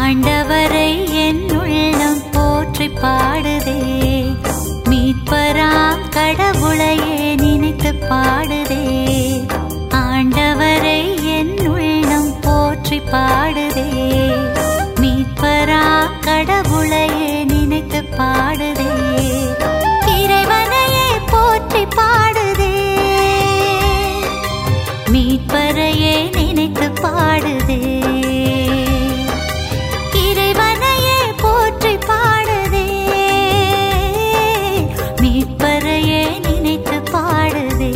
ஆண்டவரை என் உள்ளம் போற்றி பாடுதே மீட்பராம் கடவுளையே நினைத்து பாடுதே ஆண்டவரை என் உள்ளம் போற்றி பாடுதே மீட்பராம் கடவுளையே நினைத்து பாடுதே இறைவனையே போற்றி பாடுதே மீட்பரையே நினைத்து பாடுதே இறைவனையே போற்றி பாடுதே மீட்பரையே நினைத்து பாடுதே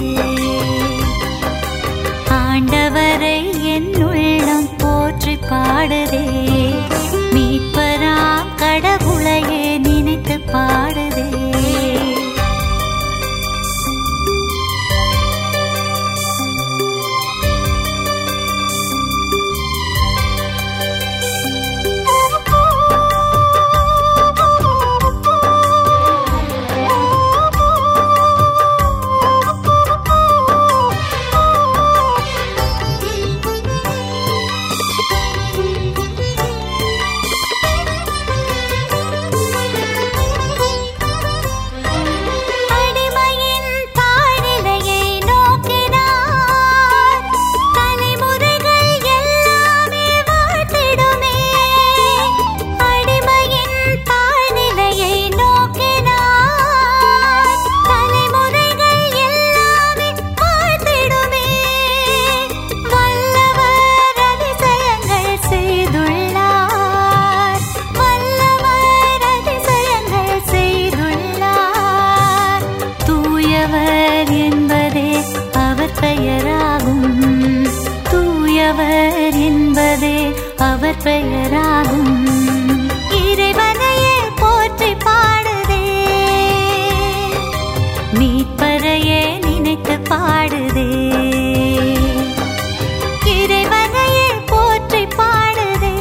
ஆண்டவரை என் உள்ளம் போற்றி பாடுதே மீட்பராம் கடவுளையே நினைத்து பாடுதே அடிமையின் தாழ்நிலையை நோக்கினார் தலைமுறைகள் எல்லாமே வாழ்த்திடுமே அடிமையின் தாழ்நிலையை நோக்கினார் தலைமுறைகள் எல்லாமே வாழ்த்திடுமே வல்லவர் அதிசயங்கள் செய்துள்ளார் வல்லவர் அதிசயங்கள் செய்துள்ளார் தூயவர் என்பதே அவர் பெயராகும் தூயவர் என்பதே அவர் பெயராகும் இறைவனையே போற்றி பாடுதே மீட்பரையே நினைத்து பாடுதே இறைவனையே போற்றி பாடுதே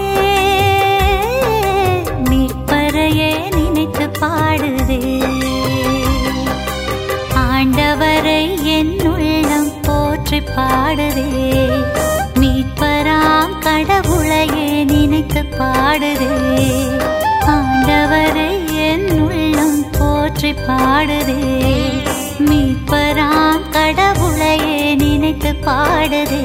மீட்பரையே நினைத்து பாடுதே ஆண்டவரை என் உள்ளம் போற்றி பாடுதே மீட்பராம் கடவுளையே நினைத்து பாடுதே ஆண்டவரை என் உள்ளம் போற்றி பாடுதே மீட்பராம் கடவுளையே நினைத்து பாடுதே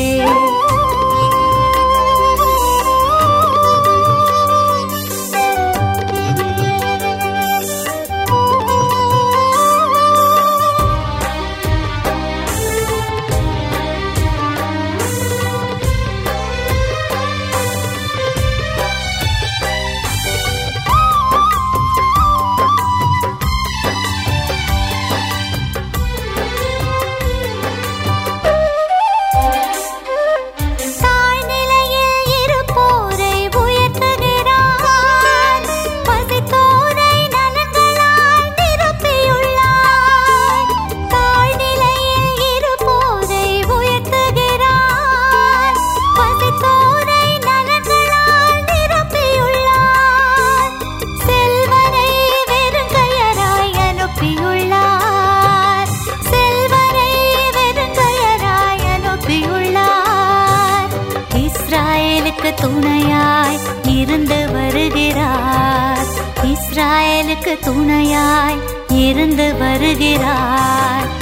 தாழ்நிலையில் இருப்போரை உயர்த்துகிறார் பசித்தோரை நலன்களால் நிரப்பியுள்ளார் தாழ்நிலையில் இருப்போரை உயர்த்துகிறார் பசித்தோரை நலன்களால் நிரப்பியுள்ளார் செல்வனை வெறுங்கையராய் அனுப்பியுள்ளார் செல்வனை வெறுங்கையராய் அனுப்பியுள்ளார் இஸ்ராயலுக்கு துணையாய் இருந்து வருகிறார் இஸ்ராயலுக்கு துணையாய் இருந்து வருகிறார்